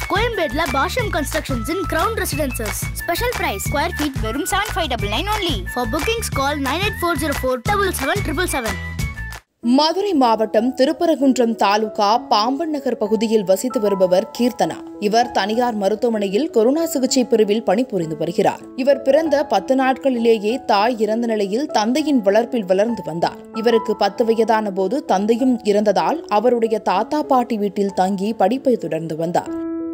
கோயம்பேடுல Bashyam constructions in ground residences special price square feet வெறும் seven five double nine only for bookings call nine eight four zero four double seven triple seven Madurai மாவட்டம் திருப்பரங்குன்றம் தாலுகா பாம்பன் நகர் பகுதியில் வசித்து வருபவர் கீர்த்தனா இவர் தனியார் மருத்துவமனையில் corona சிகிச்சை பிரிவில் பணிபுரிந்து வருகிறார் இவர் பிறந்த பத்து நாட்களிலேயே தாய் இறந்த நிலையில் தந்தையின் வளர்ப்பில் வளர்ந்து வந்தார் இவருக்கு பத்து வயதான போது தந்தையும் இறந்ததால் அவருடைய தாத்தா பாட்டி வீட்டில் தங்கி படிப்பை தொடர்ந்து வந்தார்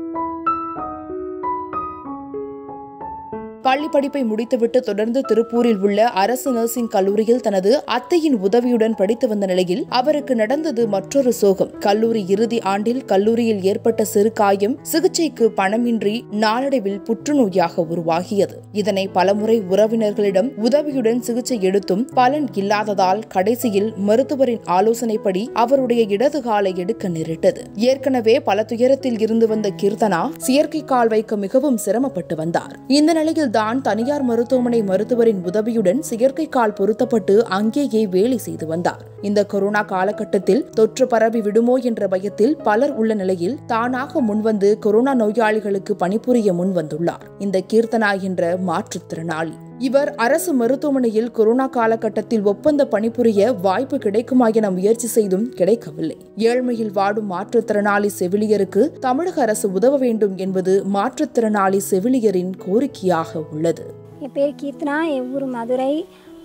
பள்ளி படிப்பை முடித்துவிட்டு தொடர்ந்து திருப்பூரில் உள்ள அரசு நர்சிங் கல்லூரியில் தனது அத்தையின் உதவியுடன் படித்து வந்த நிலையில் அவருக்கு நடந்தது மற்றொரு சோகம் கல்லூரி இறுதி ஆண்டில் கல்லூரியில் ஏற்பட்ட சிறு காயம் சிகிச்சைக்கு பணமின்றி நாளடைவில் புற்றுநோயாக உருவாகியது இதனை பலமுறை உறவினர்களிடம் உதவியுடன் சிகிச்சை எடுத்தும் பலன் இல்லாததால் கடைசியில் மருத்துவரின் ஆலோசனைப்படி அவருடைய இடது காலை எடுக்க நேரிட்டது ஏற்கனவே பல துயரத்தில் இருந்து வந்த கீர்த்தனா செயற்கை கால் வைக்க மிகவும் சிரமப்பட்டு வந்தார் இந்த நிலையில் தான் தனியார் மருத்துவமனை மருத்துவரின் உதவியுடன் செயற்கை கால் பொருத்தப்பட்டு அங்கேயே வேலை செய்து வந்தார் இந்த கொரோனா காலகட்டத்தில் தொற்று பரவி விடுமோ என்ற பயத்தில் பலர் உள்ள நிலையில் தானாக முன்வந்து கொரோனா நோயாளிகளுக்கு பணிபுரிய முன்வந்துள்ளார் இந்த கீர்த்தனா என்ற மாற்றுத்திறனாளி இவர் அரசு மருத்துவமனையில் கொரோனா காலகட்டத்தில் ஒப்பந்த பணிபுரிய வாய்ப்பு கிடைக்குமா என முயற்சி செய்தும் கிடைக்கவில்லை ஏழ்மையில் வாடும் மாற்றுத்திறனாளி செவிலியருக்கு தமிழக அரசு உதவ வேண்டும் என்பது மாற்றுத்திறனாளி செவிலியரின் கோரிக்கையாக உள்ளது என் பேர் கீர்த்தனா என் ஊர் மதுரை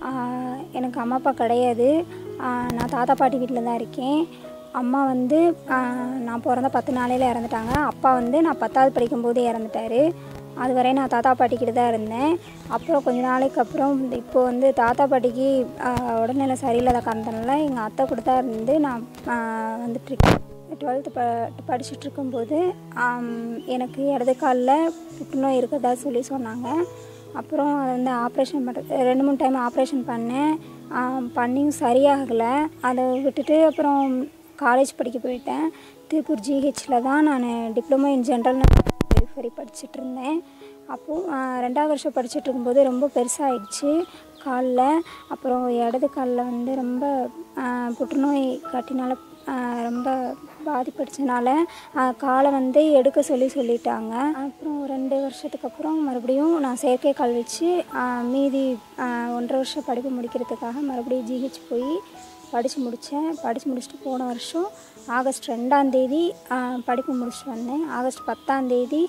ஆஹ் எனக்கு அம்மா அப்பா கிடையாது ஆஹ் நான் தாத்தா பாட்டி வீட்டில் தான் இருக்கேன் அம்மா வந்து ஆஹ் நான் பிறந்த பத்து நாளையில் இறந்துட்டாங்க அப்பா வந்து நான் பத்தாவது படிக்கும்போது இறந்துட்டாரு அது வரை நான் தாத்தா பாட்டிக்கிட்ட தான் இருந்தேன் அப்புறம் கொஞ்ச நாளைக்கு அப்புறம் இப்போ வந்து தாத்தா பாட்டிக்கு ஆஹ் உடல்நிலை சரியில்லாத காரணத்தினால எங்கள் அத்தை கூட தான் இருந்து நான் ஆஹ் வந்துட்டுருக்கேன் டுவெல்த்து ப படிச்சுட்டு இருக்கும்போது ஆம், எனக்கு இடது காலில் புற்றுநோய் இருக்கிறதா சொல்லி சொன்னாங்க அப்புறம் அதை வந்து ஆப்ரேஷன் பண்ணுறது ரெண்டு மூணு டைம் ஆப்ரேஷன் பண்ணேன் ஆம், பண்ணியும் சரியாகலை அதை விட்டுட்டு அப்புறம் காலேஜ் படிக்க போயிட்டேன் திருப்பூர் ஜிஹெச்சில் தான் நான் டிப்ளமோ இன் ஜென்ரல் வெல்ஃபரி படிச்சுட்டு இருந்தேன் அப்போது ரெண்டாவது வருஷம் படிச்சுட்டு இருக்கும்போது ரொம்ப பெருசாகிடுச்சு காலில் அப்புறம் இடது காலில் வந்து ரொம்ப ஆ, புற்றுநோய் கட்டினால ஆ, ரொம்ப பாதிப்படிச்சனால ஆ, காலை வந்து எடுக்க சொல்லி சொல்லிட்டாங்க அப்புறம் ரெண்டு வருஷத்துக்கு அப்புறம் மறுபடியும் நான் செயற்கை கால் வச்சு ஆ, மீதி ஆ, ஒன்றரை வருஷம் படிப்பு முடிக்கிறதுக்காக மறுபடியும் ஜிஹெச் போய் படித்து முடித்தேன் படித்து முடிச்சுட்டு போன வருஷம் ஆகஸ்ட் ரெண்டாந்தேதி படிப்பு முடிச்சுட்டு வந்தேன் ஆகஸ்ட் பத்தாந்தேதி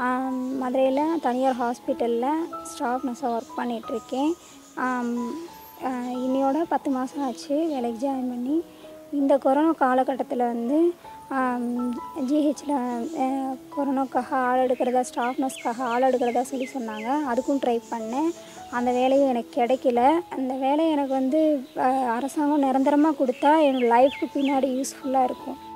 மதுரையில் தனியார் ஹாஸ்பிட்டலில் ஸ்டாஃப் நர்ஸாக ஒர்க் பண்ணிகிட்ருக்கேன் இன்னையோட பத்து மாதம் ஆச்சு வேலைக்கு ஜாயின் பண்ணி இந்த கொரோனா காலகட்டத்தில் வந்து ஜிஹெச்சில் கொரோனாக்காக ஆள் எடுக்கிறதா ஸ்டாஃப் நர்ஸ்க்காக ஆள் எடுக்கிறதா சொல்லி சொன்னாங்க அதுக்கும் ட்ரை பண்ணேன் அந்த வேலையும் எனக்கு கிடைக்கல அந்த வேலை எனக்கு வந்து அஹ், அரசாங்கம் நிரந்தரமாக கொடுத்தா என்னோடய லைஃப்க்கு பின்னாடி யூஸ்ஃபுல்லாக இருக்கும்